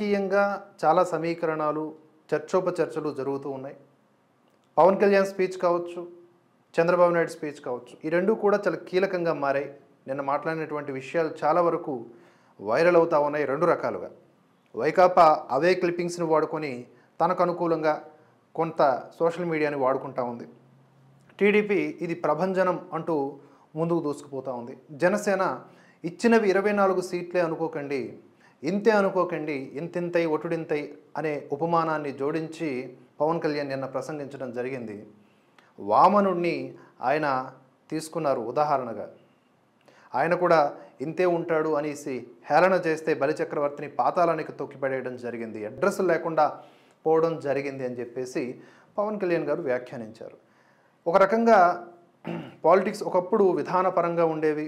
రాజకీయంగా చాలా సమీకరణాలు చర్చోపచర్చలు జరుగుతూ ఉన్నాయి పవన్ కళ్యాణ్ స్పీచ్ కావచ్చు చంద్రబాబు నాయుడు స్పీచ్ కావచ్చు ఈ రెండు కూడా చాలా కీలకంగా మారాయి నిన్న మాట్లాడినటువంటి విషయాలు చాలా వరకు వైరల్ అవుతా ఉన్నాయి రెండు రకాలుగా వైకాపా అవే క్లిప్పింగ్స్ని వాడుకొని తనకు అనుకూలంగా కొంత సోషల్ మీడియాని వాడుకుంటా ఉంది టీడీపీ ఇది ప్రభంజనం అంటూ ముందుకు దూసుకుపోతా ఉంది జనసేన ఇచ్చినవి ఇరవై నాలుగు సీట్లే అనుకోకండి ఇంతే అనుకోకండి ఇంతింతై ఒటుడింతై అనే ఉపమానాన్ని జోడించి పవన్ కళ్యాణ్ నిన్న ప్రసంగించడం జరిగింది వామనుణ్ణి ఆయన తీసుకున్నారు ఉదాహరణగా ఆయన కూడా ఇంతే ఉంటాడు అనేసి హేళన చేస్తే బలిచక్రవర్తిని పాతాళానికి తొక్కిపడేయడం జరిగింది అడ్రస్ లేకుండా పోవడం జరిగింది అని చెప్పేసి పవన్ కళ్యాణ్ గారు వ్యాఖ్యానించారు ఒక రకంగా పాలిటిక్స్ ఒకప్పుడు విధానపరంగా ఉండేవి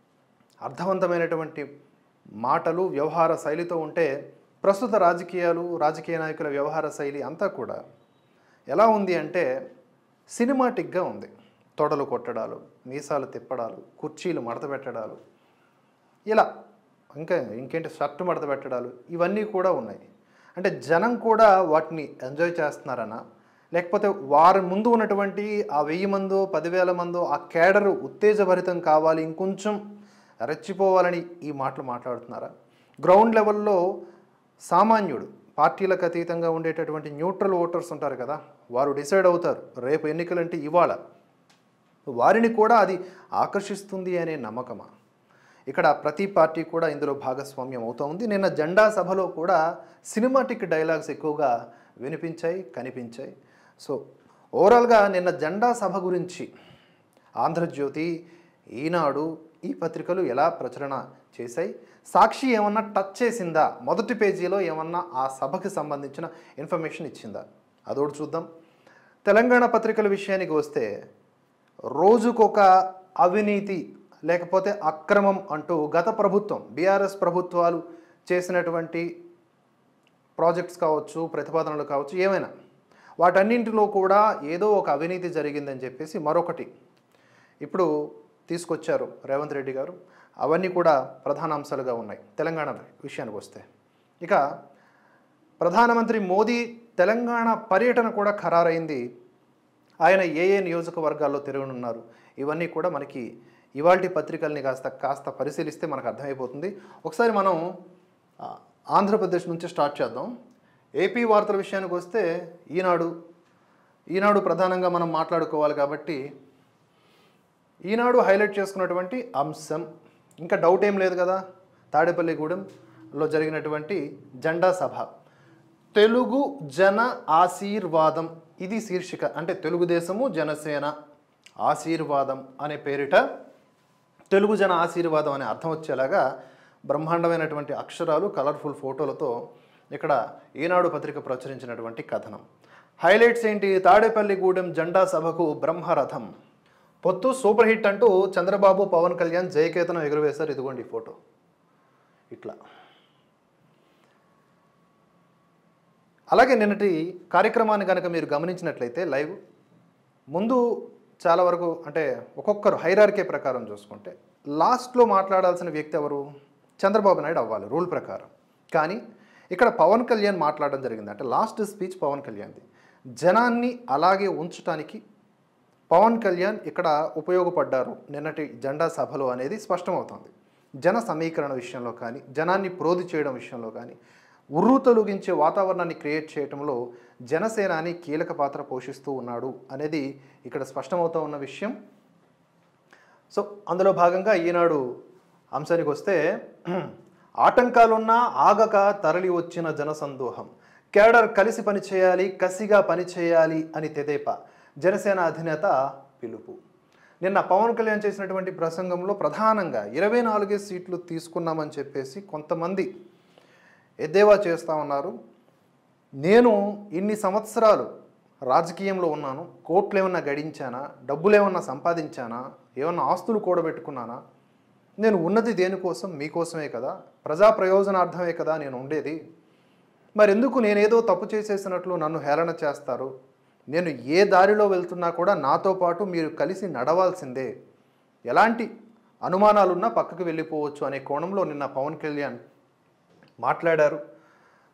అర్థవంతమైనటువంటి మాటలు వ్యవహార శైలితో ఉంటే ప్రస్తుత రాజకీయాలు రాజకీయ నాయకుల వ్యవహార శైలి అంతా కూడా ఎలా ఉంది అంటే సినిమాటిక్గా ఉంది తొడలు కొట్టడాలు మీసాలు తిప్పడాలు కుర్చీలు మడత పెట్టడాలు ఇలా ఇంకా ఇంకేంటి షర్ట్ మడత పెట్టడాలు ఇవన్నీ కూడా ఉన్నాయి అంటే జనం కూడా వాటిని ఎంజాయ్ చేస్తున్నారనా లేకపోతే వారి ముందు ఉన్నటువంటి ఆ వెయ్యి మందో పదివేల మందో ఆ కేడరు ఉత్తేజభరితం కావాలి ఇంకొంచెం రెచ్చిపోవాలని ఈ మాటలు మాట్లాడుతున్నారా గ్రౌండ్ లెవెల్లో సామాన్యుడు పార్టీలకు అతీతంగా ఉండేటటువంటి న్యూట్రల్ ఓటర్స్ ఉంటారు కదా వారు డిసైడ్ అవుతారు రేపు ఎన్నికలంటే ఇవాళ వారిని కూడా అది ఆకర్షిస్తుంది అనే నమ్మకమా ఇక్కడ ప్రతి పార్టీ కూడా ఇందులో భాగస్వామ్యం అవుతూ ఉంది నిన్న జెండా సభలో కూడా సినిమాటిక్ డైలాగ్స్ ఎక్కువగా వినిపించాయి కనిపించాయి సో ఓవరాల్గా నిన్న జెండా సభ గురించి ఆంధ్రజ్యోతి ఈనాడు ఈ పత్రికలు ఎలా ప్రచురణ చేశాయి సాక్షి ఏమన్నా టచ్ చేసిందా మొదటి పేజీలో ఏమన్నా ఆ సభకి సంబంధించిన ఇన్ఫర్మేషన్ ఇచ్చిందా అదోటి చూద్దాం తెలంగాణ పత్రికల విషయానికి వస్తే రోజుకొక అవినీతి లేకపోతే అక్రమం అంటూ గత ప్రభుత్వం బీఆర్ఎస్ ప్రభుత్వాలు చేసినటువంటి ప్రాజెక్ట్స్ కావచ్చు ప్రతిపాదనలు కావచ్చు ఏమైనా వాటన్నింటిలో కూడా ఏదో ఒక అవినీతి జరిగిందని చెప్పేసి మరొకటి ఇప్పుడు తీసుకొచ్చారు రేవంత్ రెడ్డి గారు అవన్నీ కూడా ప్రధాన అంశాలుగా ఉన్నాయి తెలంగాణ విషయానికి వస్తే ఇక ప్రధానమంత్రి మోదీ తెలంగాణ పర్యటన కూడా ఖరారైంది ఆయన ఏ ఏ నియోజకవర్గాల్లో తిరగనున్నారు ఇవన్నీ కూడా మనకి ఇవాల్టి పత్రికల్ని కాస్త కాస్త పరిశీలిస్తే మనకు అర్థమైపోతుంది ఒకసారి మనం ఆ, ఆంధ్రప్రదేశ్ నుంచి స్టార్ట్ చేద్దాం ఏపీ వార్తల విషయానికి వస్తే ఈనాడు ఈనాడు ప్రధానంగా మనం మాట్లాడుకోవాలి కాబట్టి ఈనాడు హైలైట్ చేసుకున్నటువంటి అంశం ఇంకా డౌట్ ఏం లేదు కదా తాడేపల్లిగూడెంలో జరిగినటువంటి జెండా సభ తెలుగు జన ఆశీర్వాదం ఇది శీర్షిక అంటే తెలుగుదేశము జనసేన ఆశీర్వాదం అనే పేరిట తెలుగు జన ఆశీర్వాదం అనే అర్థం వచ్చేలాగా బ్రహ్మాండమైనటువంటి అక్షరాలు కలర్ఫుల్ ఫోటోలతో ఇక్కడ ఈనాడు పత్రిక ప్రచురించినటువంటి కథనం హైలైట్స్ ఏంటి తాడేపల్లిగూడెం జెండా సభకు బ్రహ్మరథం పొత్తు సూపర్ హిట్ అంటూ చంద్రబాబు పవన్ కళ్యాణ్ జయకేతనం ఎగురవేశారు ఇదిగోండి ఈ ఫోటో ఇట్లా అలాగే నిన్నటి కార్యక్రమాన్ని కనుక మీరు గమనించినట్లయితే లైవ్ ముందు చాలా వరకు అంటే ఒక్కొక్కరు హైరార్కే ప్రకారం చూసుకుంటే లాస్ట్లో మాట్లాడాల్సిన వ్యక్తి ఎవరు చంద్రబాబు నాయుడు అవ్వాలి రూల్ ప్రకారం కానీ ఇక్కడ పవన్ కళ్యాణ్ మాట్లాడడం జరిగింది అంటే లాస్ట్ స్పీచ్ పవన్ కళ్యాణ్ది జనాన్ని అలాగే ఉంచడానికి పవన్ కళ్యాణ్ ఇక్కడ ఉపయోగపడ్డారు నిన్నటి జెండా సభలో అనేది స్పష్టమవుతోంది జన సమీకరణ విషయంలో కానీ జనాన్ని ప్రోధి చేయడం విషయంలో కానీ ఉర్రు తొలగించే వాతావరణాన్ని క్రియేట్ చేయడంలో జనసేనాని కీలక పాత్ర పోషిస్తూ ఉన్నాడు అనేది ఇక్కడ స్పష్టమవుతూ ఉన్న విషయం సో అందులో భాగంగా ఈనాడు అంశానికి వస్తే ఆటంకాలున్నా ఆగక తరలి వచ్చిన జనసందోహం కేడర్ కలిసి పనిచేయాలి కసిగా పనిచేయాలి అని తెదేపా జనసేన అధినేత పిలుపు నిన్న పవన్ కళ్యాణ్ చేసినటువంటి ప్రసంగంలో ప్రధానంగా ఇరవై నాలుగే సీట్లు తీసుకున్నామని చెప్పేసి కొంతమంది ఎద్దేవా చేస్తూ ఉన్నారు నేను ఇన్ని సంవత్సరాలు రాజకీయంలో ఉన్నాను కోట్లు ఏమన్నా గడించానా డబ్బులు ఏమన్నా సంపాదించానా ఏమన్నా ఆస్తులు కూడబెట్టుకున్నానా నేను ఉన్నది దేనికోసం మీకోసమే కదా ప్రజా ప్రయోజనార్థమే కదా నేను ఉండేది మరి ఎందుకు నేనేదో తప్పు చేసేసినట్లు నన్ను హేళన చేస్తారు నేను ఏ దారిలో వెళ్తున్నా కూడా నాతో పాటు మీరు కలిసి నడవాల్సిందే ఎలాంటి అనుమానాలున్నా పక్కకు వెళ్ళిపోవచ్చు అనే కోణంలో నిన్న పవన్ కళ్యాణ్ మాట్లాడారు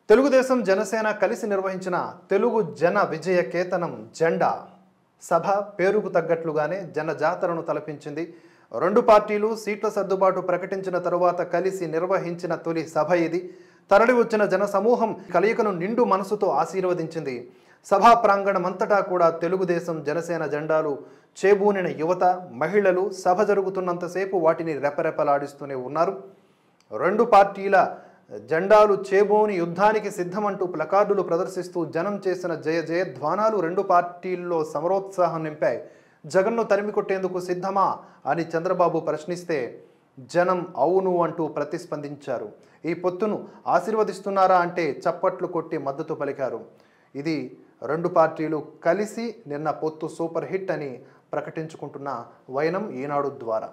తెలుగుదేశం జనసేన కలిసి నిర్వహించిన తెలుగు జన విజయ కేతనం జెండా సభ పేరుకు తగ్గట్లుగానే జన జాతరను తలపించింది రెండు పార్టీలు సీట్ల సర్దుబాటు ప్రకటించిన తరువాత కలిసి నిర్వహించిన తొలి సభ ఇది తరలి వచ్చిన జన సమూహం కలయికను నిండు మనసుతో ఆశీర్వదించింది సభా ప్రాంగణమంతటా కూడా తెలుగుదేశం జనసేన జెండాలు చేబూనిన యువత మహిళలు సభ జరుగుతున్నంతసేపు వాటిని రెపరెపలాడిస్తూనే ఉన్నారు రెండు పార్టీల జెండాలు చేబోని యుద్ధానికి సిద్ధమంటూ ప్లకార్డులు ప్రదర్శిస్తూ జనం చేసిన జయ జయధ్వానాలు రెండు పార్టీల్లో సమరోత్సాహం నింపాయి జగన్ను తరిమి కొట్టేందుకు సిద్ధమా అని చంద్రబాబు ప్రశ్నిస్తే జనం అవును అంటూ ప్రతిస్పందించారు ఈ పొత్తును ఆశీర్వదిస్తున్నారా అంటే చప్పట్లు కొట్టి మద్దతు పలికారు ఇది రెండు పార్టీలు కలిసి నిన్న పొత్తు సూపర్ హిట్ అని ప్రకటించుకుంటున్న వైనం ఈనాడు ద్వారా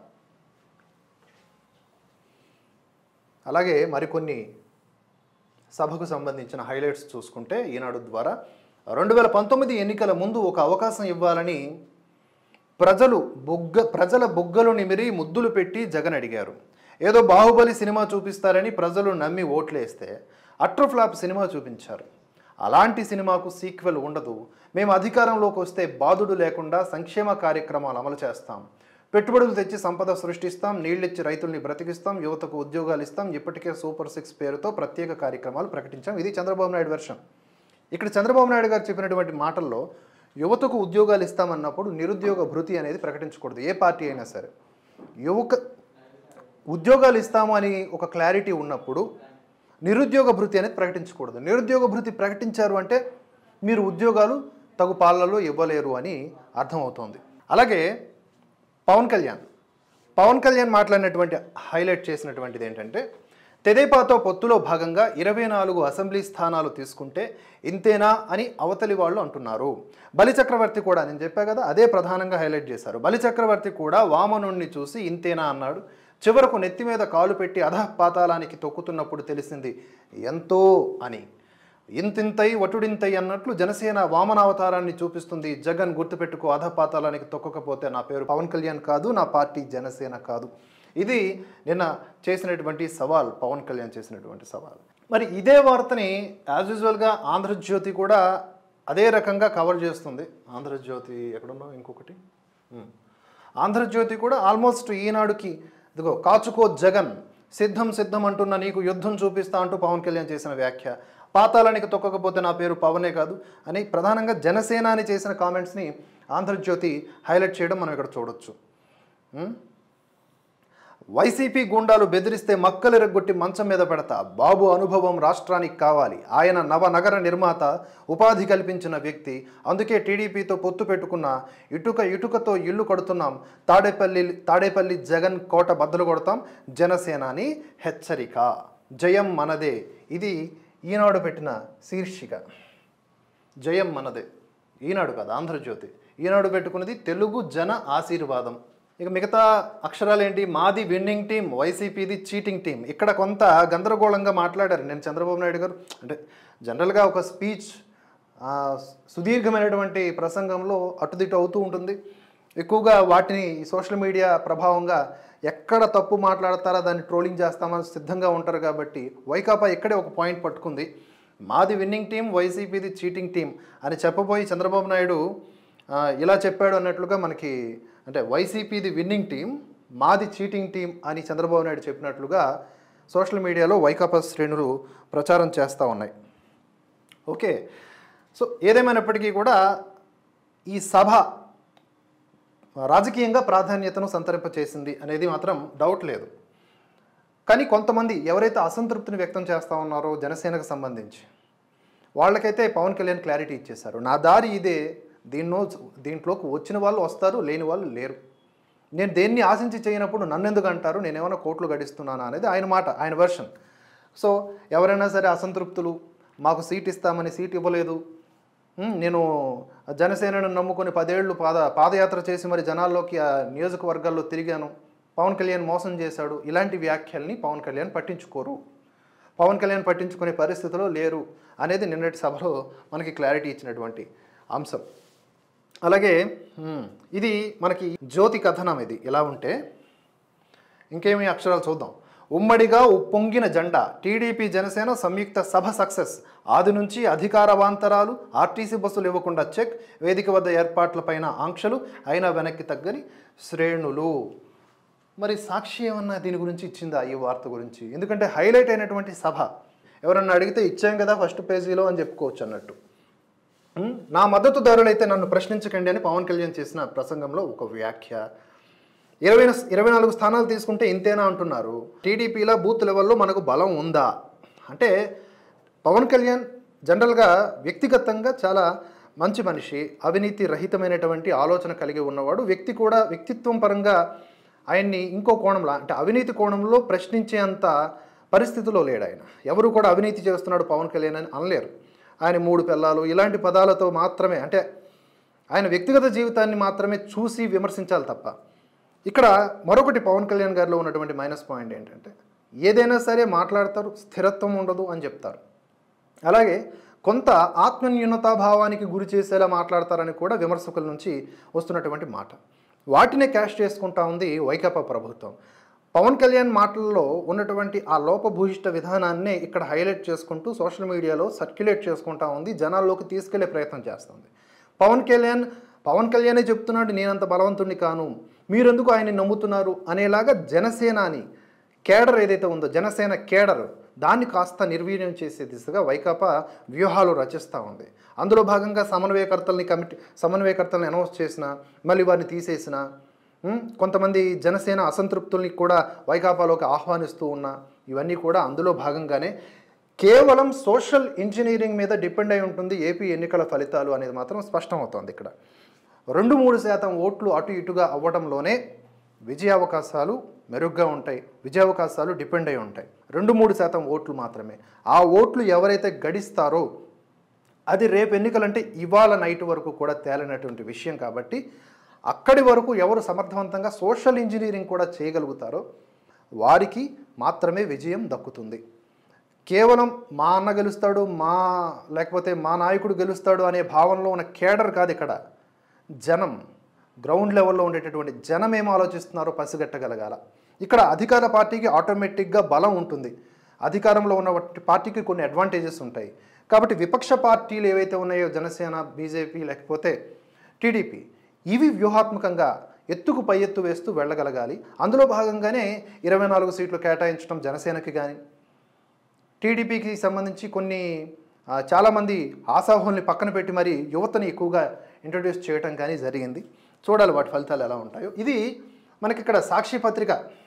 అలాగే మరికొన్ని సభకు సంబంధించిన హైలైట్స్ చూసుకుంటే ఈనాడు ద్వారా రెండు వేల పంతొమ్మిది ఎన్నికల ముందు ఒక అవకాశం ఇవ్వాలని ప్రజలు బుగ్గ ప్రజల బుగ్గలు నిమిరి ముద్దులు పెట్టి జగన్ అడిగారు ఏదో బాహుబలి సినిమా చూపిస్తారని ప్రజలు నమ్మి ఓట్లేస్తే అట్రోఫ్లాప్ సినిమా చూపించారు అలాంటి సినిమాకు సీక్వెల్ ఉండదు మేము అధికారంలోకి వస్తే బాధుడు లేకుండా సంక్షేమ కార్యక్రమాలు అమలు చేస్తాం పెట్టుబడులు తెచ్చి సంపద సృష్టిస్తాం నీళ్ళిచ్చి రైతుల్ని బ్రతికిస్తాం యువతకు ఉద్యోగాలు ఇస్తాం ఇప్పటికే సూపర్ సిక్స్ పేరుతో ప్రత్యేక కార్యక్రమాలు ప్రకటించాం ఇది చంద్రబాబు నాయుడు వెర్షన్ ఇక్కడ చంద్రబాబు నాయుడు గారు చెప్పినటువంటి మాటల్లో యువతకు ఉద్యోగాలు ఇస్తామన్నప్పుడు నిరుద్యోగ భృతి అనేది ప్రకటించకూడదు ఏ పార్టీ అయినా సరే యువక ఉద్యోగాలు ఇస్తాము అని ఒక క్లారిటీ ఉన్నప్పుడు నిరుద్యోగ భృతి అనేది ప్రకటించకూడదు నిరుద్యోగ భృతి ప్రకటించారు అంటే మీరు ఉద్యోగాలు తగు పాలనలో ఇవ్వలేరు అని అర్థమవుతోంది అలాగే పవన్ కళ్యాణ్ పవన్ కళ్యాణ్ మాట్లాడినటువంటి హైలైట్ చేసినటువంటిది ఏంటంటే తెదేపాతో పొత్తులో భాగంగా ఇరవై నాలుగు అసెంబ్లీ స్థానాలు తీసుకుంటే ఇంతేనా అని అవతలి వాళ్ళు అంటున్నారు బలిచక్రవర్తి కూడా నేను చెప్పా కదా అదే ప్రధానంగా హైలైట్ చేశారు బలిచక్రవర్తి కూడా వామనుణ్ణి చూసి ఇంతేనా అన్నాడు చివరకు నెత్తి మీద కాలు పెట్టి అధః పాతాళానికి తొక్కుతున్నప్పుడు తెలిసింది ఎంతో అని ఇంతింతై వటుడింతై అన్నట్లు జనసేన వామనావతారాన్ని చూపిస్తుంది జగన్ గుర్తుపెట్టుకో అధపాతాలానికి తొక్కకపోతే నా పేరు పవన్ కళ్యాణ్ కాదు నా పార్టీ జనసేన కాదు ఇది నిన్న చేసినటువంటి సవాల్ పవన్ కళ్యాణ్ చేసినటువంటి సవాల్ మరి ఇదే వార్తని యాజ్ యూజువల్గా ఆంధ్రజ్యోతి కూడా అదే రకంగా కవర్ చేస్తుంది ఆంధ్రజ్యోతి ఎక్కడున్నా ఇంకొకటి ఉమ్. ఆంధ్రజ్యోతి కూడా ఆల్మోస్ట్ ఈనాడుకి ఇదిగో కాచుకో జగన్ సిద్ధం సిద్ధం అంటున్న నీకు యుద్ధం చూపిస్తా అంటూ పవన్ కళ్యాణ్ చేసిన వ్యాఖ్య పాతాళానికి తొక్కకపోతే నా పేరు పవనే కాదు అని ప్రధానంగా జనసేన అని చేసిన కామెంట్స్ని ఆంధ్రజ్యోతి హైలైట్ చేయడం మనం ఇక్కడ చూడొచ్చు ఉం? వైసీపీ గూండాలు బెదిరిస్తే మక్కలిరగొట్టి మంచం మీద పెడతా బాబు అనుభవం రాష్ట్రానికి కావాలి ఆయన నవనగర నిర్మాత ఉపాధి కల్పించిన వ్యక్తి అందుకే టీడీపీతో పొత్తు పెట్టుకున్న ఇటుక ఇటుకతో ఇల్లు కడుతున్నాం తాడేపల్లి తాడేపల్లి జగన్ కోట బద్దలు కొడతాం జనసేనాని హెచ్చరిక జయం మనదే ఇది ఈనాడు పెట్టిన శీర్షిక జయం మనదే ఈనాడు కాదు ఆంధ్రజ్యోతి ఈనాడు పెట్టుకున్నది తెలుగు జన ఆశీర్వాదం ఇక మిగతా అక్షరాలు ఏంటి మాది విన్నింగ్ టీం వైసీపీది చీటింగ్ టీం ఇక్కడ కొంత గందరగోళంగా మాట్లాడారు నేను చంద్రబాబు నాయుడు గారు అంటే జనరల్గా ఒక స్పీచ్ ఆ, సుదీర్ఘమైనటువంటి ప్రసంగంలో అటుదిటు అవుతూ ఉంటుంది ఎక్కువగా వాటిని సోషల్ మీడియా ప్రభావంగా ఎక్కడ తప్పు మాట్లాడతారో దాన్ని ట్రోలింగ్ చేస్తామని సిద్ధంగా ఉంటారు కాబట్టి వైకాపా ఇక్కడే ఒక పాయింట్ పట్టుకుంది మాది విన్నింగ్ టీం వైసీపీది చీటింగ్ టీం అని చెప్పబోయి చంద్రబాబు నాయుడు ఆ, ఇలా చెప్పాడు అన్నట్లుగా మనకి అంటే వైసీపీది విన్నింగ్ టీం మాది చీటింగ్ టీం అని చంద్రబాబు నాయుడు చెప్పినట్లుగా సోషల్ మీడియాలో వైకాపా శ్రేణులు ప్రచారం చేస్తూ ఉన్నాయి ఓకే సో ఏదేమైనప్పటికీ కూడా ఈ సభ రాజకీయంగా ప్రాధాన్యతను సంతరింపచేసింది అనేది మాత్రం డౌట్ లేదు కానీ కొంతమంది ఎవరైతే అసంతృప్తిని వ్యక్తం చేస్తూ ఉన్నారో జనసేనకు సంబంధించి వాళ్ళకైతే పవన్ కళ్యాణ్ క్లారిటీ ఇచ్చేశారు నా దారి ఇదే దీన్నో దీంట్లోకి వచ్చిన వాళ్ళు వస్తారు లేని వాళ్ళు లేరు నేను దేన్ని ఆశించి చేయనప్పుడు నన్ను ఎందుకు అంటారు నేను ఏమైనా కోట్లు గడిస్తున్నానా అనేది ఆయన మాట ఆయన వెర్షన్ సో ఎవరైనా సరే అసంతృప్తులు మాకు సీట్ ఇస్తామని సీట్ ఇవ్వలేదు ఉమ్, నేను జనసేనను నమ్ముకొని పదేళ్లు పాద పాదయాత్ర చేసి మరి జనాల్లోకి ఆ నియోజకవర్గాల్లో తిరిగాను పవన్ కళ్యాణ్ మోసం చేశాడు ఇలాంటి వ్యాఖ్యల్ని పవన్ కళ్యాణ్ పట్టించుకోరు పవన్ కళ్యాణ్ పట్టించుకునే పరిస్థితిలో లేరు అనేది నిన్నటి సభలో మనకి క్లారిటీ ఇచ్చినటువంటి అంశం అలాగే ఉమ్, ఇది మనకి జ్యోతి కథనం ఇది ఎలా ఉంటే ఇంకేమి అక్షరాలు చూద్దాం ఉమ్మడిగా ఉప్పొంగిన జెండా టీడీపీ జనసేన సంయుక్త సభ సక్సెస్ ఆది నుంచి అధికార వాంతరాలు ఆర్టీసీ బస్సులు ఇవ్వకుండా చెక్ వేదిక వద్ద ఏర్పాట్లపైన ఆంక్షలు అయినా వెనక్కి తగ్గని శ్రేణులు మరి సాక్షి ఏమన్నా దీని గురించి ఇచ్చిందా ఈ వార్త గురించి ఎందుకంటే హైలైట్ అయినటువంటి సభ ఎవరన్నా అడిగితే ఇచ్చాం కదా ఫస్ట్ పేజీలో అని చెప్పుకోవచ్చు అన్నట్టు ఉం? నా మద్దతుదారులు అయితే నన్ను ప్రశ్నించకండి అని పవన్ కళ్యాణ్ చేసిన ప్రసంగంలో ఒక వ్యాఖ్య ఇరవై ఇరవై నాలుగు స్థానాలు తీసుకుంటే ఇంతేనా అంటున్నారు టీడీపీలో బూత్ లెవెల్లో మనకు బలం ఉందా అంటే పవన్ కళ్యాణ్ జనరల్గా వ్యక్తిగతంగా చాలా మంచి మనిషి అవినీతి రహితమైనటువంటి ఆలోచన కలిగి ఉన్నవాడు వ్యక్తి కూడా వ్యక్తిత్వం పరంగా ఆయన్ని ఇంకో కోణంలో అంటే అవినీతి కోణంలో ప్రశ్నించేంత పరిస్థితిలో లేడు ఆయన ఎవరు కూడా అవినీతి చేస్తున్నాడు పవన్ కళ్యాణ్ అని అనలేరు ఆయన మూడు పిల్లలు ఇలాంటి పదాలతో మాత్రమే అంటే ఆయన వ్యక్తిగత జీవితాన్ని మాత్రమే చూసి విమర్శించాలి తప్ప ఇక్కడ మరొకటి పవన్ కళ్యాణ్ గారిలో ఉన్నటువంటి మైనస్ పాయింట్ ఏంటంటే ఏదైనా సరే మాట్లాడతారు స్థిరత్వం ఉండదు అని చెప్తారు అలాగే కొంత ఆత్మన్యూనతాభావానికి గురి చేసేలా మాట్లాడతారని కూడా విమర్శకుల నుంచి వస్తున్నటువంటి మాట వాటినే క్యాష్ చేసుకుంటా ఉంది వైకాపా ప్రభుత్వం పవన్ కళ్యాణ్ మాటల్లో ఉన్నటువంటి ఆ లోపభూయిష్ట విధానాన్నే ఇక్కడ హైలైట్ చేసుకుంటూ సోషల్ మీడియాలో సర్క్యులేట్ చేసుకుంటా ఉంది జనాల్లోకి తీసుకెళ్లే ప్రయత్నం చేస్తుంది పవన్ కళ్యాణ్ పవన్ కళ్యాణే చెప్తున్నాడు నేనంత బలవంతుణ్ణి కాను మీరెందుకు ఆయన్ని నమ్ముతున్నారు అనేలాగా జనసేనాని కేడర్ ఏదైతే ఉందో జనసేన కేడర్ దాన్ని కాస్త నిర్వీర్యం చేసే దిశగా వైకాపా వ్యూహాలు రచిస్తూ ఉంది అందులో భాగంగా సమన్వయకర్తల్ని కమిటీ సమన్వయకర్తల్ని అనౌన్స్ చేసిన మళ్ళీ వారిని తీసేసిన ఉం, కొంతమంది జనసేన అసంతృప్తుల్ని కూడా వైకాపాలోకి ఆహ్వానిస్తూ ఉన్న ఇవన్నీ కూడా అందులో భాగంగానే కేవలం సోషల్ ఇంజనీరింగ్ మీద డిపెండ్ అయి ఉంటుంది ఏపీ ఎన్నికల ఫలితాలు అనేది మాత్రం స్పష్టమవుతోంది ఇక్కడ రెండు మూడు శాతం ఓట్లు అటు ఇటుగా అవ్వడంలోనే విజయావకాశాలు మెరుగ్గా ఉంటాయి విజయావకాశాలు డిపెండ్ అయి ఉంటాయి రెండు మూడు శాతం ఓట్లు మాత్రమే ఆ ఓట్లు ఎవరైతే గడిస్తారో అది రేపు ఎన్నికలంటే ఇవాళ నైట్ వరకు కూడా తేలినటువంటి విషయం కాబట్టి అక్కడి వరకు ఎవరు సమర్థవంతంగా సోషల్ ఇంజనీరింగ్ కూడా చేయగలుగుతారో వారికి మాత్రమే విజయం దక్కుతుంది కేవలం మా అన్న గెలుస్తాడు మా లేకపోతే మా నాయకుడు గెలుస్తాడు అనే భావనలో ఉన్న కేడర్ కాదు ఇక్కడ జనం గ్రౌండ్ లెవెల్లో ఉండేటటువంటి జనం ఏం ఆలోచిస్తున్నారో పసిగట్టగలగాల ఇక్కడ అధికార పార్టీకి ఆటోమేటిక్గా బలం ఉంటుంది అధికారంలో ఉన్న పార్టీకి కొన్ని అడ్వాంటేజెస్ ఉంటాయి కాబట్టి విపక్ష పార్టీలు ఏవైతే ఉన్నాయో జనసేన బీజేపీ లేకపోతే టీడీపీ ఇవి వ్యూహాత్మకంగా ఎత్తుకు పై ఎత్తు వేస్తూ వెళ్ళగలగాలి అందులో భాగంగానే ఇరవై నాలుగు సీట్లు కేటాయించడం జనసేనకి కానీ టీడీపీకి సంబంధించి కొన్ని ఆ, చాలామంది ఆశాహుల్ని పక్కన పెట్టి మరి యువతని ఎక్కువగా ఇంట్రడ్యూస్ చేయటం కానీ జరిగింది చూడాలి వాటి ఫలితాలు ఎలా ఉంటాయో ఇది మనకి ఇక్కడ సాక్షి పత్రిక